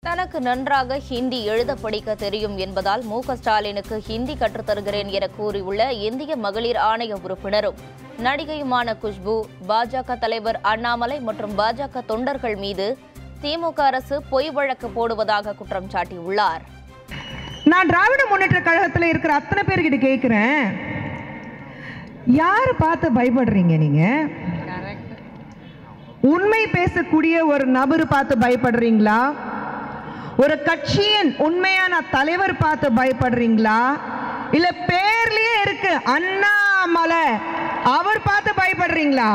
தனக்கு நன்றாக ஹிந்தி எழுத படிக்க தெரியும் என்பதால் மு க ஸ்டாலினுக்கு ஹிந்தி கற்றுத்தருகிறேன் என கூறியுள்ள இந்திய மகளிர் ஆணைய உறுப்பினரும் நடிகையுமான குஷ்பு பாஜக தலைவர் அண்ணாமலை மற்றும் பாஜக தொண்டர்கள் மீது திமுக அரசு பொய் வழக்கு போடுவதாக குற்றம் சாட்டியுள்ளார் நான் திராவிட முன்னேற்ற கழகத்தில் இருக்கிற அத்தனை பேர்கிட்ட கேட்குறேன் யார் பார்த்து பயப்படுறீங்க நீங்க உண்மை பேசக்கூடிய ஒரு நபர் பார்த்து பயப்படுறீங்களா ஒரு கட்சியின் உண்மையான தலைவர் பார்த்து பயப்படுறீங்களா இல்ல பேர்லயே இருக்கு அண்ணாமலை அவர் பார்த்து பயப்படுறீங்களா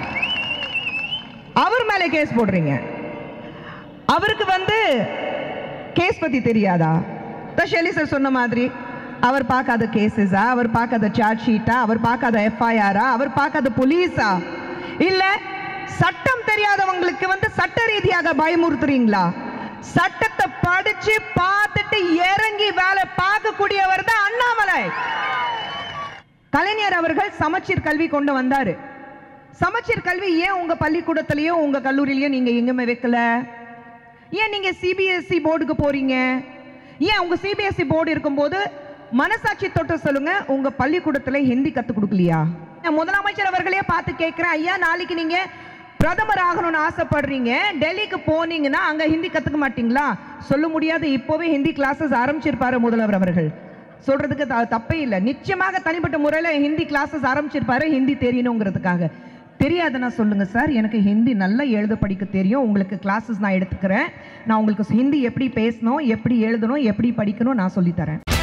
அவர் மேலே கேஸ் போடுறீங்க அவருக்கு வந்து கேஸ் பத்தி தெரியாதா தான் ஷெலி சார் சொன்ன மாதிரி அவர் பார்க்காத கேசஸா அவர் பார்க்காத சார்ஜ் ஷீட்டா அவர் பார்க்காத எஃப்ஐஆரா அவர் பார்க்காத போலீஸா இல்ல சட்டம் தெரியாதவங்களுக்கு வந்து சட்ட ரீதியாக பயமுறுத்துறீங்களா சட்டத்தை படிச்சு பார்த்துட்டு இறங்கி வேலை பார்க்கக்கூடியவர் தான் அண்ணாமலை கலைஞர் அவர்கள் சமச்சீர் கல்வி கொண்டு வந்தாரு சமச்சீர் கல்வி ஏன் உங்க பள்ளிக்கூடத்திலயோ உங்க கல்லூரியிலயோ நீங்க எங்குமே வைக்கல ஏன் நீங்க சிபிஎஸ்இ போர்டுக்கு போறீங்க ஏன் உங்க சிபிஎஸ்இ போர்டு இருக்கும்போது மனசாட்சி தொட்டு சொல்லுங்க உங்க பள்ளிக்கூடத்துல ஹிந்தி கத்து கொடுக்கலையா நான் முதலமைச்சர் அவர்களே பார்த்து கேட்கிறேன் ஐயா நாளைக்கு நீங்க பிரதமர் ஆகணும்னு ஆசைப்படுறீங்க டெல்லிக்கு போனீங்கன்னா அங்க ஹிந்தி கத்துக்க மாட்டீங்களா சொல்ல முடியாது இப்போவே ஹிந்தி கிளாஸஸ் ஆரம்பிச்சிருப்பாரு முதல்வர் அவர்கள் சொல்றதுக்கு த- தப்பே இல்லை நிச்சயமாக தனிப்பட்ட முறையில் ஹிந்தி கிளாஸஸ் ஆரம்பிச்சிருப்பாரு ஹிந்தி தெரியணுங்கிறதுக்காக தெரியாதுன்னா சொல்லுங்க சார் எனக்கு ஹிந்தி நல்லா எழுத படிக்க தெரியும் உங்களுக்கு கிளாஸஸ் நான் எடுத்துக்கிறேன் நான் உங்களுக்கு ஹிந்தி எப்படி பேசணும் எப்படி எழுதணும் எப்படி படிக்கணும் நான் சொல்லித்தரேன்